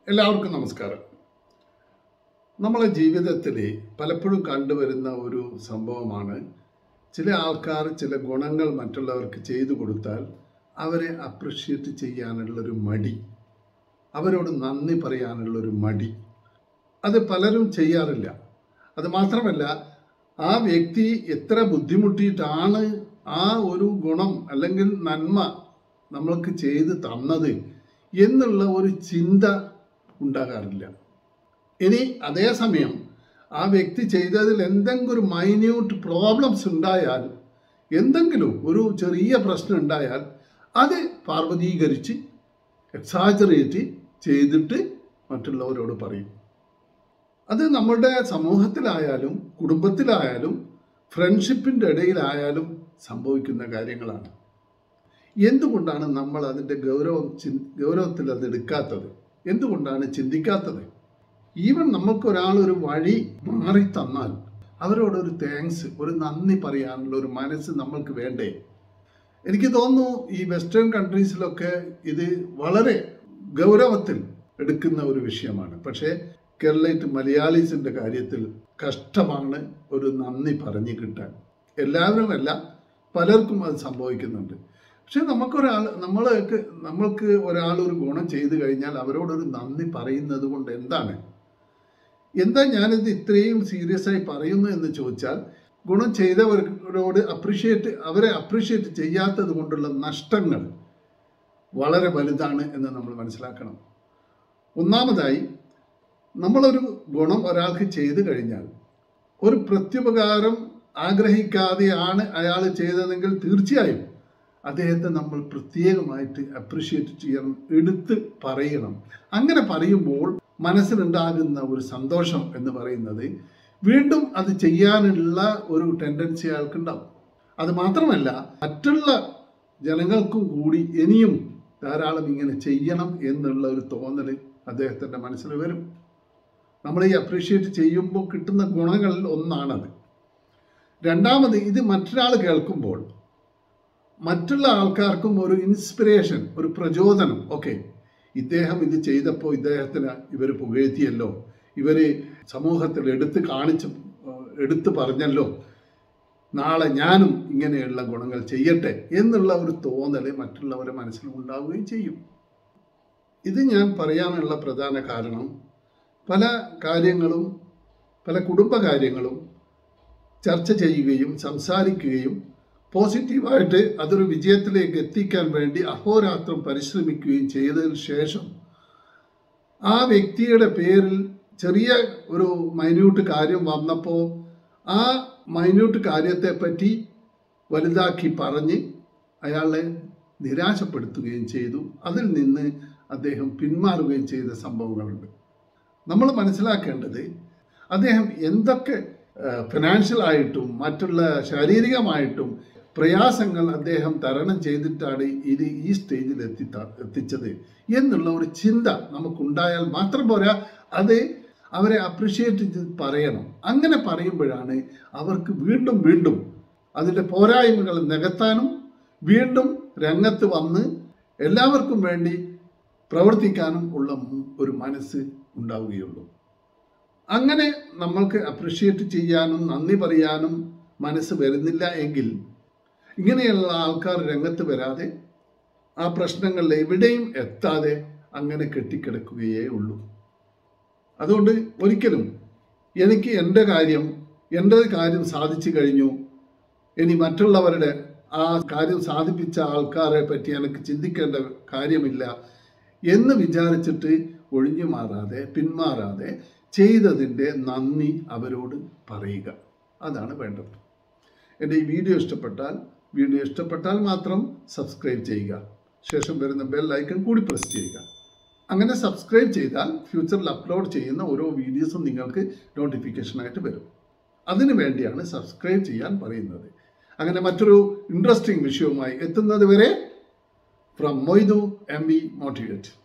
എല്ലാവർക്കും നമസ്കാരം നമ്മളെ ജീവിതത്തിൽ പലപ്പോഴും കണ്ടുവരുന്ന ഒരു സംഭവമാണ് ചില ആൾക്കാർ ചില ഗുണങ്ങൾ മറ്റുള്ളവർക്ക് ചെയ്തു കൊടുത്താൽ അവരെ അപ്രിഷ്യേറ്റ് ചെയ്യാനുള്ളൊരു മടി അവരോട് നന്ദി പറയാനുള്ളൊരു മടി അത് പലരും ചെയ്യാറില്ല അത് മാത്രമല്ല ആ വ്യക്തി എത്ര ബുദ്ധിമുട്ടിയിട്ടാണ് ആ ഒരു ഗുണം അല്ലെങ്കിൽ നന്മ നമ്മൾക്ക് ചെയ്ത് തന്നത് എന്നുള്ള ഒരു ചിന്ത ഉണ്ടാകാറില്ല ഇനി അതേസമയം ആ വ്യക്തി ചെയ്തതിൽ എന്തെങ്കിലും ഒരു മൈന്യൂട്ട് പ്രോബ്ലംസ് ഉണ്ടായാൽ എന്തെങ്കിലും ഒരു ചെറിയ പ്രശ്നം ഉണ്ടായാൽ അത് പാർവതീകരിച്ച് എക്സാജറേറ്റ് ചെയ്തിട്ട് മറ്റുള്ളവരോട് പറയും അത് നമ്മുടെ സമൂഹത്തിലായാലും കുടുംബത്തിലായാലും ഫ്രണ്ട്ഷിപ്പിൻ്റെ ഇടയിലായാലും സംഭവിക്കുന്ന കാര്യങ്ങളാണ് എന്തുകൊണ്ടാണ് നമ്മൾ അതിൻ്റെ ഗൗരവം ചിൻ ഗൗരവത്തിൽ അത് എടുക്കാത്തത് എന്തുകൊണ്ടാണ് ചിന്തിക്കാത്തത് ഈവൻ നമ്മൾക്ക് ഒരാൾ ഒരു വഴി മാറി തന്നാൽ അവരോടൊരു താങ്ക്സ് ഒരു നന്ദി പറയാനുള്ള ഒരു മനസ്സ് നമ്മൾക്ക് വേണ്ടേ എനിക്ക് തോന്നുന്നു ഈ വെസ്റ്റേൺ കൺട്രീസിലൊക്കെ ഇത് വളരെ ഗൗരവത്തിൽ എടുക്കുന്ന ഒരു വിഷയമാണ് പക്ഷേ കേരളയിട്ട് മലയാളീസിൻ്റെ കാര്യത്തിൽ കഷ്ടമാണ് ഒരു നന്ദി പറഞ്ഞു കിട്ടാൻ എല്ലാവരുമല്ല പലർക്കും അത് സംഭവിക്കുന്നുണ്ട് പക്ഷെ നമുക്കൊരാൾ നമ്മൾക്ക് നമ്മൾക്ക് ഒരാൾ ഒരു ഗുണം ചെയ്തു കഴിഞ്ഞാൽ അവരോടൊരു നന്ദി പറയുന്നത് കൊണ്ട് എന്താണ് എന്താ ഞാനിത് ഇത്രയും സീരിയസ് ആയി പറയുന്നു എന്ന് ചോദിച്ചാൽ ഗുണം ചെയ്തവരോട് അപ്രീഷിയേറ്റ് അവരെ അപ്രീഷിയേറ്റ് ചെയ്യാത്തത് കൊണ്ടുള്ള നഷ്ടങ്ങൾ വളരെ വലുതാണ് എന്ന് നമ്മൾ മനസ്സിലാക്കണം ഒന്നാമതായി നമ്മളൊരു ഗുണം ഒരാൾക്ക് ചെയ്തു കഴിഞ്ഞാൽ ഒരു പ്രത്യുപകാരം ആഗ്രഹിക്കാതെയാണ് അയാൾ ചെയ്തതെങ്കിൽ തീർച്ചയായും അദ്ദേഹത്തെ നമ്മൾ പ്രത്യേകമായിട്ട് അപ്രിഷ്യേറ്റ് ചെയ്യണം എടുത്ത് പറയണം അങ്ങനെ പറയുമ്പോൾ മനസ്സിലുണ്ടാകുന്ന ഒരു സന്തോഷം എന്ന് പറയുന്നത് വീണ്ടും അത് ചെയ്യാനുള്ള ഒരു ടെൻഡൻസി അയാൾക്കുണ്ടാവും അത് മാത്രമല്ല മറ്റുള്ള ജനങ്ങൾക്കും കൂടി ഇനിയും ധാരാളം ഇങ്ങനെ ചെയ്യണം എന്നുള്ള ഒരു തോന്നൽ അദ്ദേഹത്തിൻ്റെ മനസ്സിൽ വരും നമ്മൾ ഈ അപ്രീഷിയേറ്റ് ചെയ്യുമ്പോൾ കിട്ടുന്ന ഗുണങ്ങളിൽ ഒന്നാണത് രണ്ടാമത് ഇത് മറ്റൊരാൾ കേൾക്കുമ്പോൾ മറ്റുള്ള ആൾക്കാർക്കും ഒരു ഇൻസ്പിറേഷൻ ഒരു പ്രചോദനം ഓക്കെ ഇദ്ദേഹം ഇത് ചെയ്തപ്പോൾ ഇദ്ദേഹത്തിന് ഇവർ പുകഴ്ത്തിയല്ലോ ഇവർ സമൂഹത്തിൽ എടുത്ത് കാണിച്ച് എടുത്തു പറഞ്ഞല്ലോ നാളെ ഞാനും ഇങ്ങനെയുള്ള ഗുണങ്ങൾ ചെയ്യട്ടെ എന്നുള്ള ഒരു തോന്നൽ മറ്റുള്ളവരെ മനസ്സിൽ ഉണ്ടാവുകയും ചെയ്യും ഇത് ഞാൻ പറയാനുള്ള പ്രധാന കാരണം പല കാര്യങ്ങളും പല കുടുംബകാര്യങ്ങളും ചർച്ച ചെയ്യുകയും സംസാരിക്കുകയും പോസിറ്റീവായിട്ട് അതൊരു വിജയത്തിലേക്ക് എത്തിക്കാൻ വേണ്ടി അഹോരാത്രം പരിശ്രമിക്കുകയും ചെയ്തതിന് ശേഷം ആ വ്യക്തിയുടെ പേരിൽ ചെറിയ ഒരു മൈന്യൂട്ട് കാര്യം വന്നപ്പോൾ ആ മൈന്യൂട്ട് കാര്യത്തെപ്പറ്റി വലുതാക്കി പറഞ്ഞ് അയാളെ നിരാശപ്പെടുത്തുകയും ചെയ്തു അതിൽ നിന്ന് അദ്ദേഹം പിന്മാറുകയും ചെയ്ത സംഭവങ്ങളുണ്ട് നമ്മൾ മനസ്സിലാക്കേണ്ടത് അദ്ദേഹം എന്തൊക്കെ ഫിനാൻഷ്യൽ ആയിട്ടും മറ്റുള്ള ശാരീരികമായിട്ടും പ്രയാസങ്ങൾ അദ്ദേഹം തരണം ചെയ്തിട്ടാണ് ഇത് ഈ സ്റ്റേജിൽ എത്തി എത്തിച്ചത് എന്നുള്ള ഒരു ചിന്ത നമുക്കുണ്ടായാൽ മാത്രം പോരാ അത് അവരെ അപ്രിഷ്യേറ്റ് ചെയ്ത് പറയണം അങ്ങനെ പറയുമ്പോഴാണ് അവർക്ക് വീണ്ടും വീണ്ടും അതിൻ്റെ പോരായ്മകൾ നികത്താനും വീണ്ടും രംഗത്ത് വന്ന് എല്ലാവർക്കും വേണ്ടി പ്രവർത്തിക്കാനും ഉള്ള ഒരു മനസ്സ് ഉണ്ടാവുകയുള്ളൂ അങ്ങനെ നമ്മൾക്ക് അപ്രിഷ്യേറ്റ് ചെയ്യാനും നന്ദി പറയാനും മനസ്സ് വരുന്നില്ല എങ്കിൽ ഇങ്ങനെയുള്ള ആൾക്കാർ രംഗത്ത് വരാതെ ആ പ്രശ്നങ്ങളിൽ എവിടെയും എത്താതെ അങ്ങനെ കെട്ടിക്കിടക്കുകയേ ഉള്ളൂ അതുകൊണ്ട് ഒരിക്കലും എനിക്ക് എൻ്റെ കാര്യം എൻ്റെ കാര്യം സാധിച്ചു കഴിഞ്ഞു ഇനി മറ്റുള്ളവരുടെ ആ കാര്യം സാധിപ്പിച്ച ആൾക്കാരെ പറ്റി എനിക്ക് ചിന്തിക്കേണ്ട കാര്യമില്ല എന്ന് വിചാരിച്ചിട്ട് ഒഴിഞ്ഞു മാറാതെ പിന്മാറാതെ ചെയ്തതിൻ്റെ നന്ദി അവരോട് പറയുക അതാണ് വേണ്ടത് എൻ്റെ ഈ വീഡിയോ ഇഷ്ടപ്പെട്ടാൽ വീഡിയോ ഇഷ്ടപ്പെട്ടാൽ മാത്രം സബ്സ്ക്രൈബ് ചെയ്യുക ശേഷം വരുന്ന ബെൽ ഐക്കൺ കൂടി പ്രസ് ചെയ്യുക അങ്ങനെ സബ്സ്ക്രൈബ് ചെയ്താൽ ഫ്യൂച്ചറിൽ അപ്ലോഡ് ചെയ്യുന്ന ഓരോ വീഡിയോസും നിങ്ങൾക്ക് നോട്ടിഫിക്കേഷനായിട്ട് വരും അതിനു വേണ്ടിയാണ് സബ്സ്ക്രൈബ് ചെയ്യാൻ പറയുന്നത് അങ്ങനെ മറ്റൊരു ഇൻട്രസ്റ്റിംഗ് വിഷയവുമായി എത്തുന്നത് വരെ from Moidu M V motivate